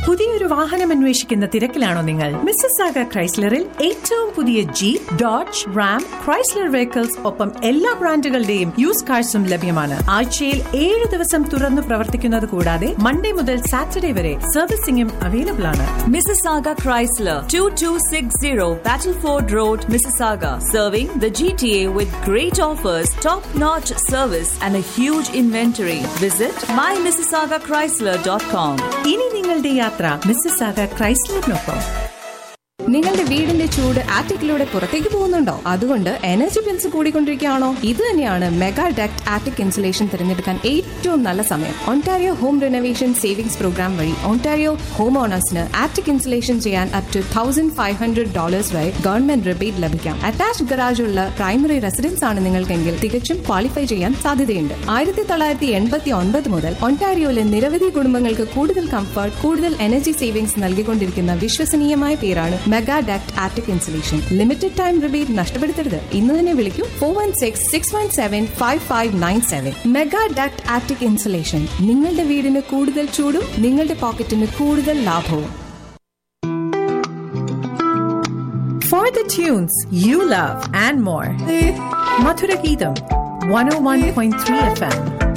പുതിയൊരു വാഹനം അന്വേഷിക്കുന്ന തിരക്കിലാണോ നിങ്ങൾ മിസ്സസാഗ ക്രൈസ്ലറിൽ ഏറ്റവും പുതിയ jeep Dodge Ram Chrysler vehicles ഒപ്പം എല്ലാ ബ്രാൻഡുകളുടെയും യൂസ് കാഴ്സും ലഭ്യമാണ് ആഴ്ചയിൽ ഏഴ് ദിവസം തുറന്നു പ്രവർത്തിക്കുന്നത് കൂടാതെ മൺഡേ മുതൽ സാറ്റർഡേ വരെ സർവീസിംഗും അവൈലബിൾ ആണ് Mississauga Chrysler, 2260 Battleford Road, Mississauga, serving the GTA with great offers, top-notch service, and a huge inventory. Visit mymississaugachrysler.com. ഇനി നിങ്ങളുടെ യാത്ര മിസ്സസാഗ ക്രൈസ്ലറിനൊപ്പം നിങ്ങളുടെ വീടിന്റെ ചൂട് ആറ്റിക്കിലൂടെ പുറത്തേക്ക് പോകുന്നുണ്ടോ അതുകൊണ്ട് എനർജി ബിൽസ് കൂടിക്കൊണ്ടിരിക്കുകയാണോ ഇത് തന്നെയാണ് മെഗാ ഡക്ട് ആറ്റിക് ഇൻസുലേഷൻ തിരഞ്ഞെടുക്കാൻ ഏറ്റവും നല്ല സമയം Ontario home renovation savings program വഴി ഒണ്ടാരിയോ ഹോം ഓണേഴ്സിന് ആറ്റിക് ഇൻസുലേഷൻ ചെയ്യാൻ up to thousand five hundred dollars വരെ ഗവൺമെന്റ് റിബേറ്റ് ലഭിക്കാം അറ്റാച്ച്ഡ് ഗറാജ് ഉള്ള പ്രൈമറി റെസിഡൻസ് ആണ് നിങ്ങൾക്കെങ്കിൽ തികച്ചും ക്വാളിഫൈ ചെയ്യാൻ സാധ്യതയുണ്ട് ആയിരത്തി തൊള്ളായിരത്തി എൺപത്തി ഒൻപത് മുതൽ ഒണ്ടാരിയോയിലെ നിരവധി കുടുംബങ്ങൾക്ക് കൂടുതൽ കംഫർട്ട് കൂടുതൽ എനർജി സേവിംഗ്സ് നൽകിക്കൊണ്ടിരിക്കുന്ന വിശ്വസനീയമായ പേരാണ് mega duct attic insulation limited time rebate നഷ്ടപ്പെടുത്തരുത് ഇന്ന് തന്നെ വിളിക്കൂ four one six six one seven five five nine seven mega duct attic insulation നിങ്ങളുടെ വീടിന് കൂടുതൽ ചൂടും നിങ്ങളുടെ പോക്കറ്റിന് കൂടുതൽ ലാഭവും For the tunes you love and more, Madhura Geetam, 101.3 FM.